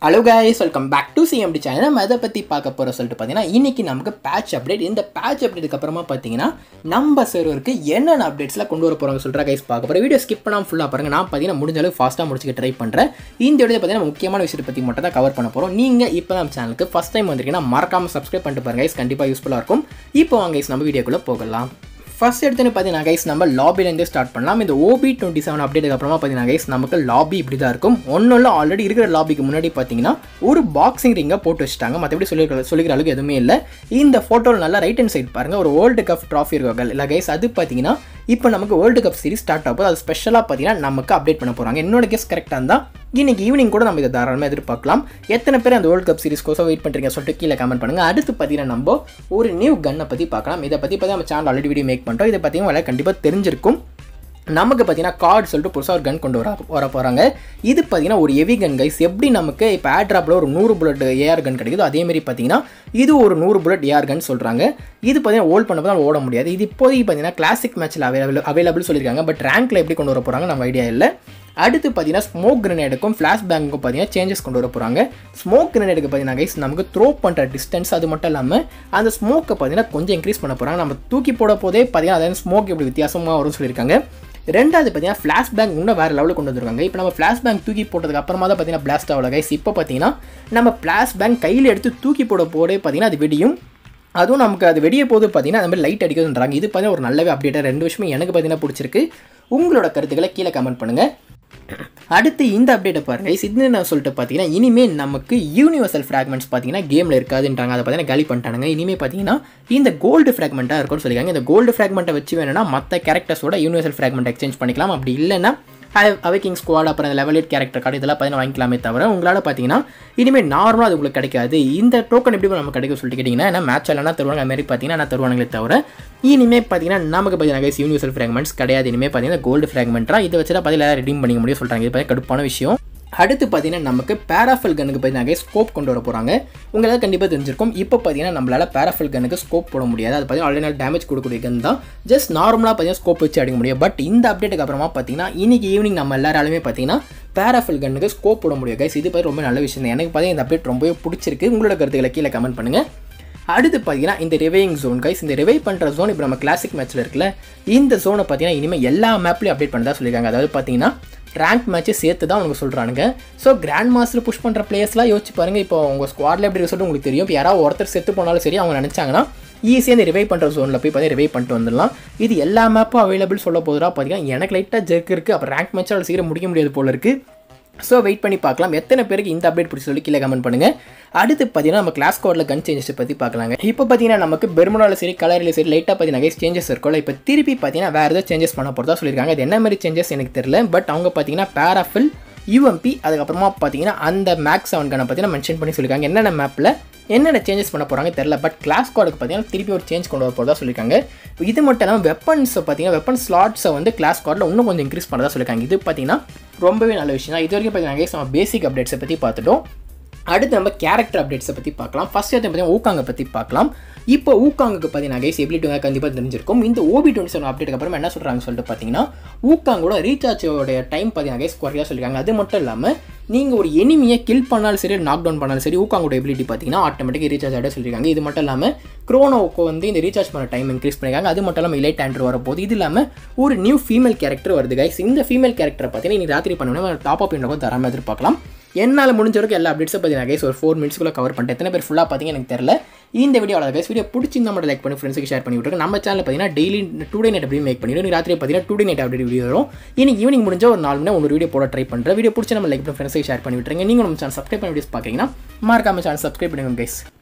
hello guys welcome back to CMT channel நம்ம எதை பற்றி பார்க்க போகிற சொல்லிட்டு பார்த்தீங்கன்னா இன்றைக்கி நமக்கு பேட்ச் அப்டேட் இந்த பேட்ச் அப்டேட்டுக்கு அப்புறமா பார்த்தீங்கன்னா நம்ம சர்வருக்கு என்னென்ன அப்டேட்ஸ்லாம் கொண்டு வர போகிறாங்க சொல்கிற கைஸ் பார்க்க போகிறேன் வீடியோ ஸ்கிப் பண்ணாமல் ஃபுல்லாக பாருங்கள் நான் பார்த்தீங்கன்னா முடிஞ்ச அளவுக்கு ஃபாஸ்ட்டாக முடிச்சுக்க ட்ரை பண்ணுறேன் இந்த வீடியோ பார்த்தீங்கன்னா முக்கியமான விஷயத்தை பற்றி மட்டும் தான் கவர் பண்ண போகிறோம் நீங்கள் இப்போ நம்ம சேனலுக்கு ஃபஸ்ட் டைம் வந்திருக்கீங்கன்னா மறக்காமல் சப்ஸ்கிரைப் பண்ணிட்டு பாருங்க guys கண்டிப்பாக யூஸ்ஃபுல்லாக இருக்கும் இப்போ வாங்க guys நம்ம வீடியோக்குள்ளே போகலாம் ஃபர்ஸ்ட் எடுத்துன்னு பார்த்தீங்கன்னா கைஸ் நம்ம லாபிலேருந்து ஸ்டார்ட் பண்ணலாம் இந்த ஓபி டுவெண்ட்டி செவன் அப்டேட்டுக்கு அப்புறமா பார்த்தீங்கன்னா கைஸ் நமக்கு லாபி இப்படி தான் இருக்கும் ஒன்றும் ஆல்ரெடி இருக்கிற லாபிக்கு முன்னாடி பார்த்தீங்கன்னா ஒரு பாக்ஸிங் ரிங்கை போட்டு வச்சுட்டாங்க மற்றபடி சொல்லி சொல்லிக்கிற அளவுக்கு எதுவுமே இல்லை இந்த ஃபோட்டோவில் நல்லா ரைட் ஹேண்ட் சைடு பாருங்கள் ஒரு வேர்ல்டு கப் ட்ராஃபி இருக்காங்க இல்லை கைஸ் அது பார்த்தீங்கன்னா இப்போ நமக்கு வேர்ல்டு கப் சீரிஸ் ஸ்டார்ட் ஆகும் அது ஸ்பெஷலாக பார்த்தீங்கன்னா நமக்கு அப்டேட் பண்ண போகிறாங்க என்னோட கெஸ் கரெக்டாக இருந்தால் இன்னைக்கு ஈவினிங் கூட நம்ம இதை தாராளமாக எதிர்பார்க்கலாம் எத்தனை பேர் அந்த வேர்ல்டு கப் சீரிஸ்க்கோசம் வெயிட் பண்ணுறீங்க சொல்லிட்டு கீழே கமெண்ட் பண்ணுங்கள் அடுத்து பார்த்தீங்கன்னா நம்ம ஒரு நியூ கன்னை பற்றி பார்க்கலாம் இதை பற்றி பார்த்தா நம்ம சேனல் ஆல்ரெடி வீடியோ மேக் பண்ணுறோம் இதை பார்த்தீங்கன்னா கண்டிப்பாக தெரிஞ்சிருக்கும் நமக்கு பார்த்தீங்கன்னா கார்டு சொல்லிட்டு புதுசாக ஒரு கன் கொண்டு வர வர போகிறாங்க இது பார்த்தீங்கன்னா ஒரு ஹெவி கன் கைஸ் எப்படி நமக்கு இப்போ ஏர்ட்ராப்பில் ஒரு நூறு புல்லட் ஏஆர் கன் கிடைக்குதோ அதேமாரி பார்த்தீங்கன்னா இது ஒரு நூறு புல்லட் ஏஆர் கன் சொல்கிறாங்க இது பார்த்தீங்கன்னா ஓல்ட் பண்ணப்போ தான் ஓட முடியாது இது இப்போதைக்கு பார்த்தீங்கன்னா கிளாசிக் மேட்ச்சில் அவைலபிள் அவைலபிள் சொல்லியிருக்காங்க பட் ரேங்க்கில் எப்படி கொண்டு வர போகிறாங்க நம்ம ஐடியா இல்லை அடுத்து பார்த்தீங்கன்னா ஸ்மோக் கிரனேடுக்கும் ஃப்ளாஷ் பேங்குக்கும் பார்த்தீங்கன்னா சேஞ்சஸ் கொண்டு வர போகிறாங்க ஸ்மோக் கிரனேடுக்கு பார்த்தீங்கன்னா கைஸ் நமக்கு த்ரோ பண்ணுற டிஸ்டன்ஸ் அது மட்டும் இல்லாமல் அந்த ஸ்மோக்கை பார்த்தீங்கன்னா கொஞ்சம் இன்க்ரீஸ் பண்ண போகிறாங்க நம்ம தூக்கி போட போதே பார்த்தீங்கன்னா அதாவது ஸ்மோக் எப்படி வித்தியாசமாக வரும்னு சொல்லியிருக்காங்க ரெண்டாவது பார்த்தீங்கன்னா ஃப்ளாஷ் பேங்க் இன்னும் வேறு லெவலில் கொண்டு வந்திருக்காங்க இப்போ நம்ம ஃப்ளாஷ் பேங்க் தூக்கி போட்டதுக்கு அப்புறமா தான் பார்த்தீங்கன்னா பிளாஸ்ட் ஆகல கைஸ் இப்போ பார்த்தீங்கன்னா நம்ம ஃப்ளாஷ் பேங்க் கையில் எடுத்து தூக்கி போட போதே பார்த்தீங்கன்னா அது வெடியும் அதுவும் நமக்கு அது வெடிய போது பார்த்தீங்கன்னா அந்த மாதிரி லைட் அடிக்குதுன்றாங்க இது பார்த்தீங்கன்னா ஒரு நல்லவே அப்டேட்டாக ரெண்டு விஷயமே எனக்கு பார்த்தீங்கன்னா பிடிச்சிருக்கு உங்களோட கருத்துக்களை கீழே கமெண்ட் பண்ணுங்கள் அடுத்து இந்த அப்டேட்டை பாருங்க இது நான் சொல்லிட்டு பார்த்தீங்கன்னா இனிமேல் நமக்கு யூனிவர்சல் ஃப்ராக்மெண்ட்ஸ் பார்த்தீங்கன்னா கேமில் இருக்காதுன்றாங்க அதை பார்த்தீங்கன்னா காலி பண்ணிட்டானுங்க இனிமேல் பார்த்தீங்கன்னா இந்த கோல்டு ஃப்ராக்மெண்ட்டாக இருக்கும்னு சொல்லியிருக்காங்க இந்த கோல்டு ஃப்ராக்மெண்ட்டை வச்சு வேணும்னா மற்ற கேரக்டர்ஸோட யூனிவர்சல் ஃப்ராக்மெண்ட் எக்ஸ்சேஞ்ச் பண்ணிக்கலாம் அப்படி இல்லைன்னா அவைக்கிங் ஸ்குவாட் அப்புறம் லெவல் எயிட் கேரக்டர் கார்டு இதெல்லாம் பார்த்தீங்கன்னா வாங்கிக்கலாமே தவிர உங்களால் பார்த்தீங்கன்னா இனிமேல் நார்மலாக அது உங்களுக்கு கிடைக்காது இந்த டோக்கன் எப்படி நமக்கு கிடைக்கும் சொல்லிட்டு கேட்டிங்கன்னா ஏன்னா மேட்ச் எல்லாம் தருவாங்க அது மாதிரி பார்த்தீங்கன்னா என்ன தருவாங்களே தவிர இனிமேல் பார்த்தீங்கன்னா நமக்கு பார்த்தீங்கன்னா கைஸ் யூனிவர்சல் ஃப்ராக்மெண்ட்ஸ் கிடையாது இனிமேல் பார்த்தீங்கன்னா கோல்டு ஃப்ராக்மெண்ட்டாக இதை வச்சு தான் பார்த்தீங்கன்னா ரெடீம் பண்ணிக்க முடியும் சொல்கிறாங்க இது பார்த்தீங்கன்னா கடுப்பான விஷயம் அடுத்து பார்த்தீங்கன்னா நமக்கு பேராஃபல் கனுக்கு பார்த்தீங்கன்னா ஸ்கோப் கொண்டு வர போகிறாங்க உங்களால் கண்டிப்பாக தெரிஞ்சிருக்கும் இப்போ பார்த்தீங்கன்னா நம்மளால் பேராஃபல் கனுக்கு ஸ்கோப் போட முடியாது அது பார்த்தீங்கன்னா ஆல்ரெடி டேமேஜ் கொடுக்கக்கூடிய கன் தான் ஜஸ்ட் நார்மலாக பார்த்தீங்கன்னா ஸ்கோப் வச்சு அடிக்க முடியும் பட் இந்த அப்டேட்டுக்கு அப்புறமா பார்த்தீங்கன்னா இன்னைக்கு ஈவினிங் நம்ம எல்லாராலுமே பார்த்தீங்கன்னா பேராஃபல் கன்னுக்கு ஸ்கோப் போட முடியும் கைஸ் இது பார்த்து ரொம்ப நல்ல விஷயம் தான் எனக்கு பார்த்தீங்கன்னா இந்த அப்டேட் ரொம்பவே பிடிச்சிருக்கு உங்களோட கருத்துக்களை கீழே கமெண்ட் பண்ணுங்கள் அடுத்து பார்த்தீங்கன்னா இந்த ரிவையிங் ஜோன் கைஸ் இந்த ரிவைவ் பண்ணுற ஜோன் இப்போ நம்ம கிளாசிக் மேட்ச்சில் இருக்குல்ல இந்த ஜோனை பார்த்தீங்கன்னா இனிமேல் எல்லா மேப்லையும் அப்டேட் பண்ணதா சொல்லியிருக்காங்க அதாவது பார்த்தீங்கன்னா ரேங்க் மேட்ச்சை சேர்த்து தான் அவங்க சொல்கிறானுங்க ஸோ கிராண்ட் மாஸ்டர் புஷ் பண்ணுற பிளேயர்ஸ்லாம் யோசிச்சு பாருங்கள் இப்போ உங்கள் ஸ்குவாடில் எப்படி சொல்லிட்டு உங்களுக்கு தெரியும் இப்போ யாராவது ஒருத்தர் செத்து போனாலும் சரி அவங்க நினச்சாங்கன்னா ஈஸியாக இந்த ரிவைவ் பண்ணுற ஜோனில் போய் பார்த்தீங்கன்னா ரிவைவ் பண்ணிட்டு வந்துடலாம் இது எல்லா மேப்பும் அவைலபிள் சொல்ல போதுரா பார்த்தீங்கன்னா எனக்கு லைட்டாக ஜெர்க் இருக்குது அப்புறம் ரேங்க் மேட்சால் சீக்கிரம் முடிக்க முடியாது போல இருக்குது ஸோ வெயிட் பண்ணி பார்க்கலாம் எத்தனை பேருக்கு இந்த அப்டேட் பிடிச்சி சொல்லி கீழே கமெண்ட் பண்ணுங்கள் அடுத்து பார்த்தீங்கன்னா நம்ம கிளாஸ் கோடில் கன் சேஞ்சஸ் பற்றி பார்க்கலாங்க இப்போ பார்த்தீங்கன்னா நமக்கு பெர்முடாவில் சரி கலரில் சரி லைட்டாக பார்த்தீங்கன்னா நிறைய சேஞ்சஸ் இருக்கும்ல இப்போ திருப்பி பார்த்தீங்கன்னா வேறு ஏதாவது சேஞ்சஸ் பண்ண போகிறதா சொல்லியிருக்காங்க அது என்ன மாதிரி சேஞ்சஸ் எனக்கு தெரியல பட் அவங்க பார்த்தீங்கன்னா பேராஃபில் யூஎம்பி அதுக்கப்புறமா பார்த்தீங்கன்னா அந்த மேக்ஸ் செவன் கனை பார்த்தீங்கன்னா மென்ஷன் பண்ணி சொல்லியிருக்காங்க என்னென்ன மேப்பில் என்னென்ன சேஞ்சஸ் பண்ண போகிறாங்க தெரில பட் கிளாஸ் கோடுக்கு பார்த்தீங்கன்னா திருப்பி ஒரு சேஞ்ச் கொண்டு வர போகிறதா சொல்லியிருக்காங்க இது மட்டும் இல்லாமல் வெப்பன்ஸை பார்த்தீங்கன்னா வெப்பன் ஸ்லாட்ஸை வந்து கிளாஸ் கோடில் இன்னும் கொஞ்சம் இன்க்ரீஸ் பண்ணதா சொல்லியிருக்காங்க இது பார்த்தீங்கன்னா ரொம்பவே நல்ல விஷயம் தான் இது வரைக்கும் பார்த்தீங்கன்னா நம்ம பேசிக் அப்டேட்ஸை பற்றி பார்த்துட்டோம் அடுத்து நம்ம கேரக்டர் அப்டேட்ஸை பற்றி பார்க்கலாம் ஃபஸ்ட் எடுத்து பார்த்தீங்கன்னா ஊக்காங்க பற்றி பார்க்கலாம் இப்போ ஊக்காங்குக்கு பார்த்தீங்கன்னா கைஸ் எபிலிட்டி கண்டிப்பாக தெரிஞ்சிருக்கும் இந்த ஓபி டுவெண்ட்டி செவன் அப்டேட்டுக்கு அப்புறம் என்ன சொல்கிறாங்க சொல்லிட்டு பார்த்தீங்கன்னா ஊக்காங்கோட ரீசார்ஜோட டைம் பார்த்தீங்கன்னா கைஸ் குறையாக சொல்லியிருக்காங்க அது மட்டும் இல்லாமல் நீங்கள் ஒரு எனிமியை கில் பண்ணாலும் சரி நாக் டவுன் பண்ணாலும் சரி ஊக்காங்கோட எபிலிட்டி பார்த்தீங்கன்னா ஆட்டோமேட்டிக் ரீசார்ஜ் ஆகிட சொல்லியிருக்காங்க இது மட்டும் இல்லாமல் க்ரோனோவுக்கு வந்து இந்த ரீசார்ஜ் பண்ண டைம் இன்க்ரீஸ் பண்ணியிருக்காங்க அது மட்டும் இல்லாமல் இலைட் ஆண்ட்ரு வரப்போது இது இல்லாமல் ஒரு நியூ ஃபீமேல் கேரக்டர் வருது கைஸ் இந்த ஃபீமேல் கேரக்டரை பார்த்தீங்கன்னா நீ ராத்திரி பண்ணணும் டாப் அப் பண்ணுறப்போ தராமல் எதிர்பார்க்கலாம் என்னால் முடிஞ்ச வரைக்கும் எல்லா அப்டேட்ஸும் பார்த்தீங்கன்னா கைஸ் ஒரு ஃபோர் மினிட்ஸ்க்குள்ளே கவர் பண்ணிட்டேன் எத்தனை பேர் ஃபுல்லாக பார்த்தீங்க எனக்கு தெரியல இந்த வீடியோ அவ்வளோ கைஸ் வீடியோ பிடிச்சிருந்தா மட்டும் லைக் பண்ணி ஃப்ரெண்ட்ஸுக்கு ஷேர் பண்ணி விட்டுருக்கு நம்ம சேனல் பார்த்தீங்கன்னா டெய்லி டூ டே நைட் அப்படி மேக் பண்ணிவிடும் ராத்திரி பார்த்தீங்கன்னா டூ டே நைட் அப்படி வீடியோ வரும் இன்னைக்கு ஈவினிங் முடிஞ்ச ஒரு நாலு மணி ஒரு வீடியோ போட ட்ரை பண்ணுறேன் வீடியோ பிடிச்ச நம்ம லைக் பண்ணி ஃப்ரெண்ட்ஸுக்கு ஷேர் பண்ணி விட்டுருங்க நீங்கள் நம்ம சேனல் சப்ஸ்கிரைப் பண்ணி வீடியோஸ் பார்க்குறீங்கன்னா மறக்காம சேனல் சப்ஸ்கிரைப் பண்ணுங்க கைஸ்